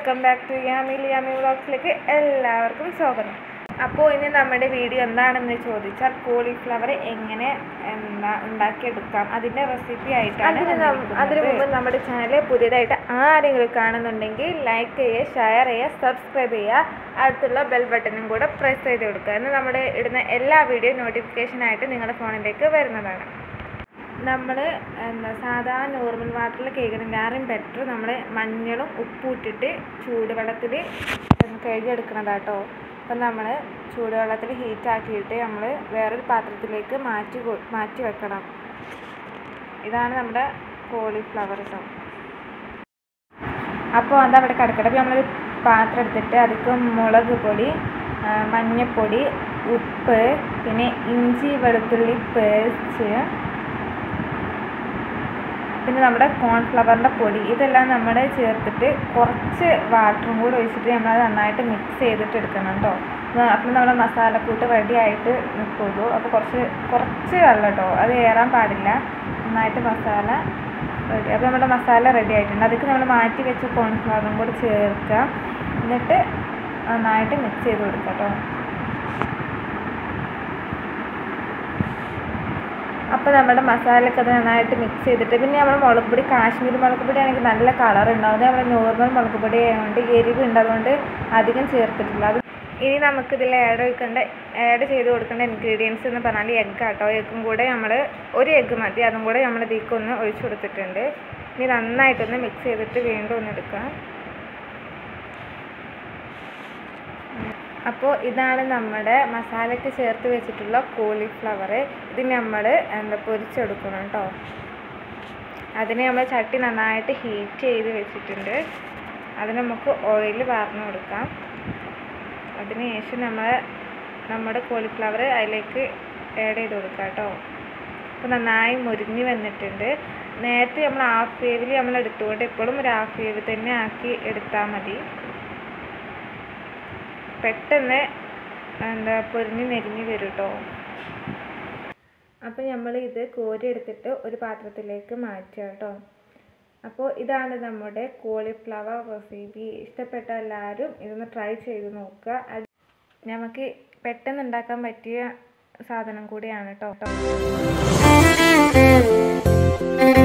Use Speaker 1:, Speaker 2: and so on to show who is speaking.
Speaker 1: welcome back to yummy yummy വ്ളോഗ്സിലേക്ക് എല്ലാവർക്കും സ്വാഗതം അപ്പോൾ ഇനി നമ്മുടെ വീഡിയോ എന്താണെന്ന് ചോദിച്ചാൽ കോളിഫ്ലവർ എങ്ങനെ എന്താ ഉണ്ടാക്കിയെടുക്കാം അതിൻ്റെ റെസിപ്പി ആയിട്ടാണ് അതിന് മുമ്പ് നമ്മുടെ ചാനൽ പുതിയതായിട്ട് ആരെങ്കിലും കാണുന്നുണ്ടെങ്കിൽ ലൈക്ക് ചെയ്യുക ഷെയർ ചെയ്യുക സബ്സ്ക്രൈബ് ചെയ്യുക അടുത്തുള്ള ബെൽ ബട്ടണും കൂടെ പ്രസ് ചെയ്ത് കൊടുക്കുക എന്ന് നമ്മുടെ ഇടുന്ന എല്ലാ വീഡിയോ നോട്ടിഫിക്കേഷനായിട്ട് നിങ്ങളുടെ ഫോണിലേക്ക് വരുന്നതാണ് നമ്മൾ എന്താ സാധാ നോർമൽ വാട്ടറിൽ കേൾക്കുന്നതിനാറും ബെറ്റർ നമ്മൾ മഞ്ഞളും ഉപ്പും ഇട്ടിട്ട് ചൂടുവെള്ളത്തിൽ കഴുകിയെടുക്കണതാട്ടോ അപ്പം നമ്മൾ ചൂടുവെള്ളത്തിൽ ഹീറ്റ് ആക്കിയിട്ട് നമ്മൾ വേറൊരു പാത്രത്തിലേക്ക് മാറ്റി കൊ- മാറ്റി വെക്കണം ഇതാണ് നമ്മുടെ കോളിഫ്ലവർ കേട്ടോ അപ്പോൾ അത് അവിടെ കിടക്കട്ടെ അപ്പോൾ നമ്മളൊരു പാത്രം എടുത്തിട്ട് അതിക്ക് മുളക് പൊടി ആ, മഞ്ഞൾപ്പൊടി ഉപ്പ് പിന്നെ ഇഞ്ചി വെളുത്തുള്ളി പേസ്റ്റ് പിന്നെ നമ്മുടെ കോൺഫ്ലവറിൻ്റെ പൊടി ഇതെല്ലാം നമ്മൾ ചേർത്തിട്ട് കുറച്ച് വാട്ടറും കൂടെ ഒഴിച്ചിട്ട് നമ്മളത് നന്നായിട്ട് മിക്സ് ചെയ്തിട്ട് എടുക്കണം കേട്ടോ അപ്പം നമ്മുടെ മസാലക്കൂട്ട് റെഡി ആയിട്ട് നിൽക്കുള്ളൂ അപ്പോൾ കുറച്ച് കുറച്ച് വെള്ളം കേട്ടോ അത് ഏറാൻ പാടില്ല നന്നായിട്ട് മസാല റെഡി അപ്പോൾ നമ്മുടെ മസാല റെഡി ആയിട്ടുണ്ട് അതിലേക്ക് നമ്മൾ മാറ്റി വെച്ച കോൺഫ്ലവറും കൂടി ചേർക്കുക എന്നിട്ട് നന്നായിട്ട് മിക്സ് ചെയ്ത് കൊടുക്കുക കേട്ടോ അപ്പോൾ നമ്മുടെ മസാലയൊക്കെ അത് നന്നായിട്ട് മിക്സ് ചെയ്തിട്ട് പിന്നെ നമ്മൾ മുളക് പൊടി കാശ്മീരി മുളക് പൊടി ആണെങ്കിൽ നല്ല കളർ ഉണ്ടാവും അത് നമ്മൾ നോർമൽ മുളക് പൊടി ആയതുകൊണ്ട് എരിവ് ഉണ്ട് അതുകൊണ്ട് അധികം ചേർത്തിട്ടില്ല അത് ഇനി നമുക്കിതിൽ ആഡ് ഒഴിക്കേണ്ട ആഡ് ചെയ്ത് കൊടുക്കേണ്ട ഇൻഗ്രീഡിയൻസ് എന്ന് പറഞ്ഞാൽ എഗ് ആട്ടോ എഗ്ഗും കൂടെ നമ്മൾ ഒരു എഗ്ഗ് മതി അതും കൂടെ നമ്മൾ ഇതിലേക്ക് ഒന്ന് ഒഴിച്ചു കൊടുത്തിട്ടുണ്ട് ഇനി നന്നായിട്ടൊന്ന് മിക്സ് ചെയ്തിട്ട് വീണ്ടും ഒന്ന് എടുക്കാം അപ്പോൾ ഇതാണ് നമ്മുടെ മസാലയ്ക്ക് ചേർത്ത് വെച്ചിട്ടുള്ള കോളിഫ്ലവർ ഇത് നമ്മൾ എന്താ പൊരിച്ചെടുക്കണം കേട്ടോ അതിന് നമ്മൾ ചട്ടി നന്നായിട്ട് ഹീറ്റ് ചെയ്ത് വെച്ചിട്ടുണ്ട് അതിന് നമുക്ക് ഓയിൽ വാർന്നു കൊടുക്കാം അതിന് ശേഷം നമ്മൾ നമ്മുടെ കോളിഫ്ലവർ അതിലേക്ക് ആഡ് ചെയ്ത് കൊടുക്കാം കേട്ടോ അപ്പോൾ നന്നായി മുരിഞ്ഞ് വന്നിട്ടുണ്ട് നേരത്തെ നമ്മൾ ഹാഫ് വേവിൽ നമ്മൾ എടുത്തുകൊണ്ട് എപ്പോഴും ഒരു ഹാഫ് വേവ് തന്നെ ആക്കി എടുത്താൽ മതി പെട്ടെന്ന് എന്താ പൊരിഞ്ഞ് നെരിഞ്ഞ് വരും കേട്ടോ അപ്പോൾ നമ്മൾ ഇത് കോരി എടുത്തിട്ട് ഒരു പാത്രത്തിലേക്ക് മാറ്റുക കേട്ടോ അപ്പോൾ ഇതാണ് നമ്മുടെ കോളിഫ്ലവർ റെസിപ്പി ഇഷ്ടപ്പെട്ട എല്ലാവരും ഇതൊന്ന് ട്രൈ ചെയ്ത് നോക്കുക അത് നമുക്ക് പെട്ടെന്ന് ഉണ്ടാക്കാൻ പറ്റിയ സാധനം കൂടിയാണ് കേട്ടോ